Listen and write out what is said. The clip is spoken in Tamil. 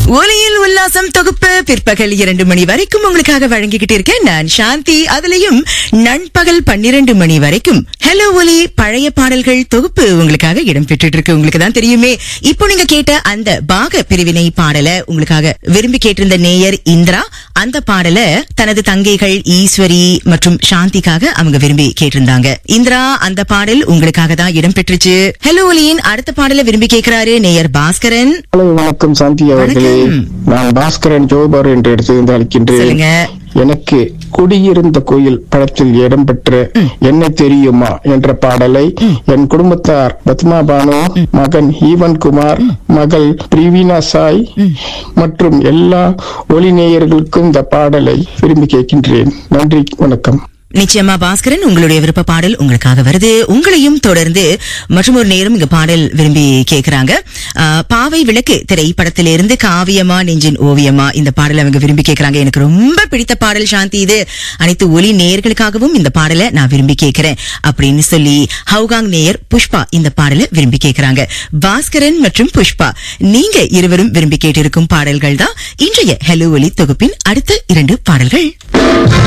ஒலியில் உல்லாசம் தொகுப்பு பிற்பகல் இரண்டு மணி வரைக்கும் உங்களுக்காக வழங்கிக்கிட்டு இருக்கேன் நான் சாந்தி அதுலயும் நண்பகல் பன்னிரண்டு மணி வரைக்கும் ஹலோ ஒலி பழைய பாடல்கள் தொகுப்பு உங்களுக்காக இடம் பெற்றுட்டு இருக்கு உங்களுக்கு தான் தெரியுமே இப்போ நீங்க கேட்ட அந்த பாக பிரிவினை பாடல உங்களுக்காக விரும்பி கேட்டிருந்த நேயர் இந்திரா அந்த பாடல தனது தங்கைகள் ஈஸ்வரி மற்றும் சாந்திக்காக அவங்க விரும்பி கேட்டிருந்தாங்க இந்திரா அந்த பாடல் உங்களுக்காக தான் இடம் பெற்றுச்சு ஹலோ ஒலியின் அடுத்த பாடல விரும்பி கேட்கிறாரு நேயர் பாஸ்கரன் ஹலோ வணக்கம் சாந்தி அவர்களே வணக்கம். நான் பாஸ்கரன் ஜோபார் என்று எடுத்து அழைக்கின்றேன் சொல்லுங்க எனக்கு குடியிருந்த கோயில் படத்தில் இடம்பெற்ற என்ன தெரியுமா என்ற பாடலை என் குடும்பத்தார் பத்மா பானு மகன் ஈவன் குமார் மகள் பிரவீனா சாய் மற்றும் எல்லா ஒளி நேயர்களுக்கும் இந்த பாடலை விரும்பி கேட்கின்றேன் நன்றி வணக்கம் நிச்சயமா பாஸ்கரன் உங்களுடைய விருப்ப பாடல் உங்களுக்காக வருது உங்களையும் தொடர்ந்து மற்றும் ஒரு நேரம் இங்க பாடல் விரும்பி கேக்குறாங்க ஆ, பாவை விளக்கு திரைப்படத்திலிருந்து காவியமா நெஞ்சின் ஓவியமா இந்த பாடல் அவங்க விரும்பி கேக்குறாங்க எனக்கு ரொம்ப பிடித்த பாடல் சாந்தி இது அனைத்து ஒலி நேயர்களுக்காகவும் இந்த பாடலை நான் விரும்பி கேட்கிறேன் அப்படின்னு சொல்லி ஹவுகாங் நேயர் புஷ்பா இந்த பாடலை விரும்பி கேக்குறாங்க பாஸ்கரன் மற்றும் புஷ்பா நீங்க இருவரும் விரும்பி கேட்டிருக்கும் பாடல்கள் தான் இன்றைய ஹலோ ஒலி தொகுப்பின் அடுத்த இரண்டு பாடல்கள்